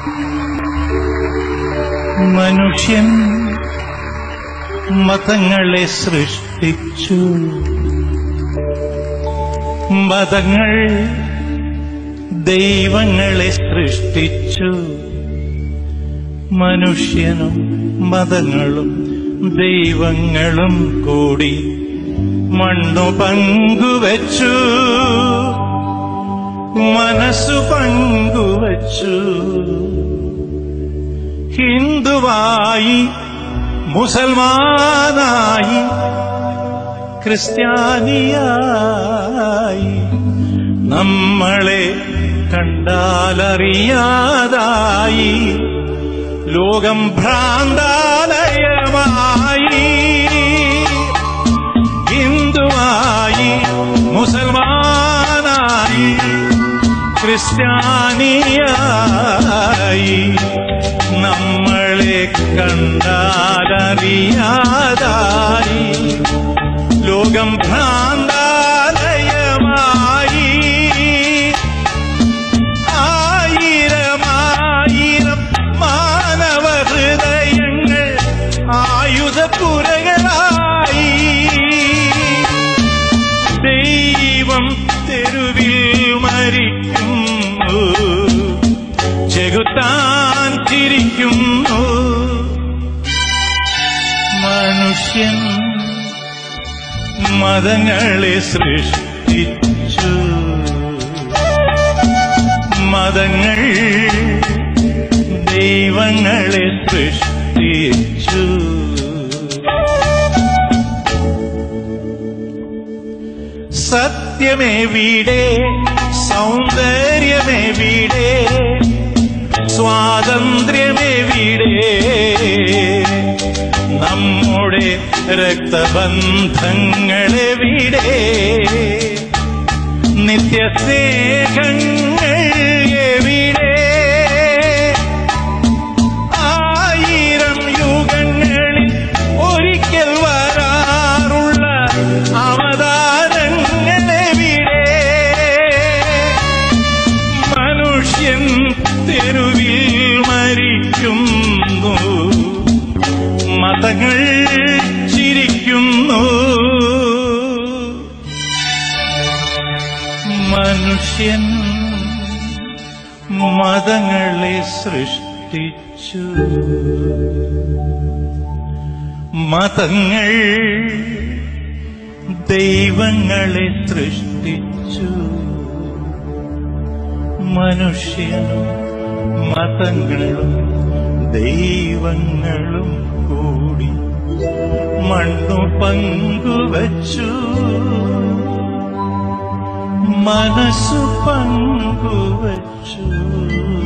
മനുഷ്യൻ മതങ്ങളെ സൃഷ്ടിച്ചു മതങ്ങൾ ദൈവങ്ങളെ സൃഷ്ടിച്ചു മനുഷ്യനും മതങ്ങളും ദൈവങ്ങളും കൂടി മണ്ണു പങ്കുവച്ചു മനസ്സു പങ്കുവച്ചു ഹിന്ദുവായി മുസൽമാനായി ക്രിസ്ത്യാനിയായി നമ്മളെ കണ്ടാലറിയാതായി ലോകം ഭ്രാന്താലയമായി ഹിന്ദുവായി മുസൽമാനായി ക്രിസ്ത്യാനിയായി നമ്മളെ കണ്ടാലറിയാതായി ലോകം ഭ്രാന്താലയമായി ആയിരമായിരം മാനവ ഹൃദയങ്ങൾ ആയുധപ്പുരകളായി ദൈവം തെരുവിൽ മരിക്കുന്നു ചെകുത്താൻ ചിരിക്കുന്നു മനുഷ്യൻ മതങ്ങളെ സൃഷ്ടിച്ചു മതങ്ങൾ ദൈവങ്ങളെ സൃഷ്ടിച്ചു സത്യമെവിടെ സൗന്ദര്യമെവിടെ സ്വാതന്ത്ര്യമെവിടെ നമ്മുടെ രക്തബന്ധങ്ങളെവിടെ നിത്യസ്നേഹങ്ങൾ എവിടെ ആയിരം യുഗങ്ങളിൽ ഒരിക്കൽ വരാറുള്ള അവതാരങ്ങളെവിടെ മനുഷ്യൻ തെരുവിൽ മരിക്കുന്നു മതങ്ങൾ ചിരിക്കുന്നു മനുഷ്യൻ മതങ്ങളെ സൃഷ്ടിച്ചു മതങ്ങൾ ദൈവങ്ങളെ സൃഷ്ടിച്ചു മനുഷ്യനും മതങ്ങളും ദൈവങ്ങളും കൂടി മണ്ണു പങ്കുവച്ചു മനസ്സു പങ്കുവച്ചു